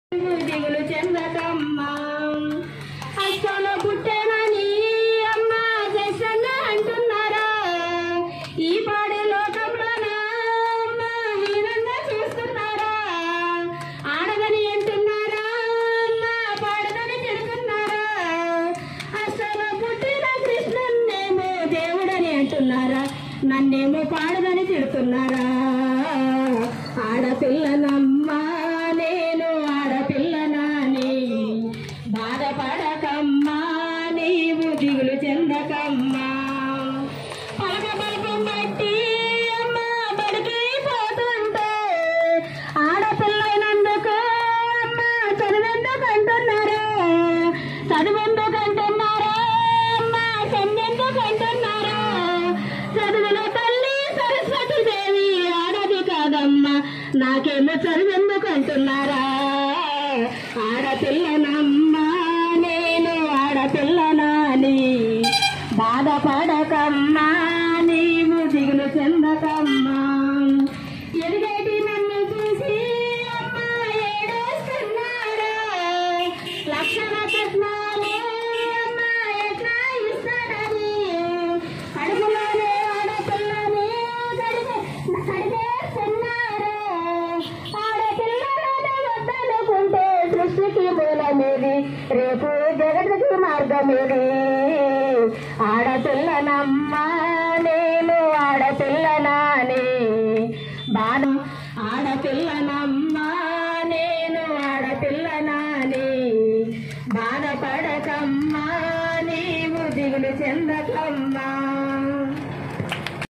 దిగులు చెందకమ్మా అచ్చలో పుట్టేనని అమ్మ జసన్న అంటున్నారా ఈ పాడే లోకంలోన అమ్మ హీనంగా చూస్తున్నారా ఆడదని అంటున్నారా అమ్మ పాడదని తిడుతున్నారా అసలు పుట్టిన కృష్ణున్నేమో దేవుడని అంటున్నారా నన్నేమో పాడదని తిడుతున్నారా ఆడపిల్లనమ్మా నేను ఆడపిల్లనాని బాధపడకమ్మా నీవు దిగులు చెందకమ్మా పలక బలపం బట్టి అమ్మ బడికి పోతుంటే ఆడపిల్లైనందుకు అమ్మ చదివెందుకు అంటున్నారా చదివెందుకు అంటున్నారా అమ్మ చెందెందుకు అంటున్నారా చదువుల తల్లి సరస్వతి దేవి ఆడది కాదమ్మా నాకేమో చదివెందుకు అంటున్నారా ఆడపిల్లనమ్మా నేను ఆడపిల్లనాని బాధపడకమ్మా నీవు దిగులు చెందకమ్మా ఎదుగేటి నన్ను చూసి అమ్మా ఏడుస్తున్నారా లక్షణ కట్నాలు అమ్మా ఎట్లా ఇస్తారని కడుపులోనే ఆడపిల్లని కడిగే కడిగేస్తున్నారా ఆడపిల్లలను వద్దనుకుంటే సృష్టికి మూలమేది రేపు జగతికి మార్గమేది ఆడపిల్లనమ్మా నేను ఆడపిల్లనాని బాధ ఆడపిల్లనమ్మా నేను ఆడపిల్లనాని బాధపడకమ్మా నీవు దిగులు చెందకమ్మా